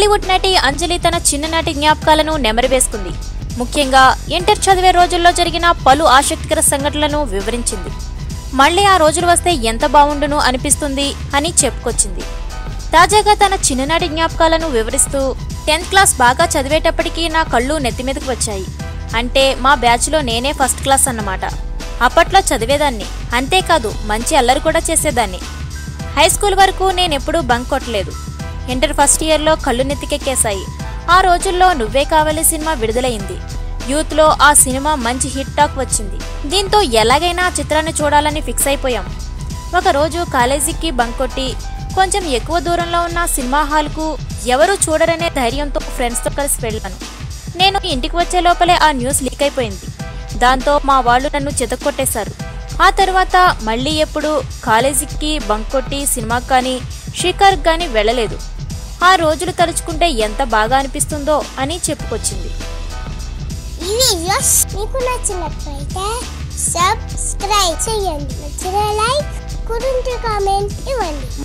టాలీవుడ్ నటి అంజలి తన చిన్ననాటి జ్ఞాపకాలను నెమరువేసుకుంది ముఖ్యంగా ఇంటర్ చదివే రోజుల్లో జరిగిన పలు ఆసక్తికర సంఘటనలను వివరించింది మళ్ళీ ఆ రోజులు వస్తే ఎంత బావుండును అనిపిస్తుంది అని చెప్పుకొచ్చింది తాజాగా తన చిన్ననాటి జ్ఞాపకాలను వివరిస్తూ టెన్త్ క్లాస్ బాగా చదివేటప్పటికీ నా కళ్ళు నెత్తిమీదకు వచ్చాయి అంటే మా బ్యాచ్లో నేనే ఫస్ట్ క్లాస్ అన్నమాట అప్పట్లో చదివేదాన్ని అంతేకాదు మంచి అల్లరి కూడా చేసేదాన్ని హై స్కూల్ వరకు నేనెప్పుడూ బంక్ కొట్టలేదు ఇంటర్ ఫస్ట్ ఇయర్లో కళ్ళు నెత్తికెక్కేశాయి ఆ రోజుల్లో నువ్వే కావాలి సినిమా విడుదలైంది యూత్లో ఆ సినిమా మంచి హిట్ టాక్ వచ్చింది దీంతో ఎలాగైనా ఆ చిత్రాన్ని చూడాలని ఫిక్స్ అయిపోయాం ఒకరోజు కాలేజీకి బంక్ కొట్టి కొంచెం ఎక్కువ దూరంలో ఉన్న సినిమా హాల్కు ఎవరూ చూడరనే ధైర్యంతో ఫ్రెండ్స్తో కలిసి వెళ్ళాను నేను ఇంటికి వచ్చే లోపలే ఆ న్యూస్ లీక్ అయిపోయింది దాంతో మా వాళ్ళు నన్ను చితక్కొట్టేశారు ఆ తర్వాత మళ్ళీ ఎప్పుడు కాలేజీకి బంక్ కొట్టి సినిమాకి కానీ షికార్కి కానీ వెళ్ళలేదు ఆ రోజులు తలుచుకుంటే ఎంత బాగా అనిపిస్తుందో అని చెప్పుకొచ్చింది ఈ వీడియోస్ మీకు నచ్చినట్లయితే సబ్స్క్రైబ్ చేయండి నచ్చిన లైక్ కురింటి కామెంట్ ఇవ్వండి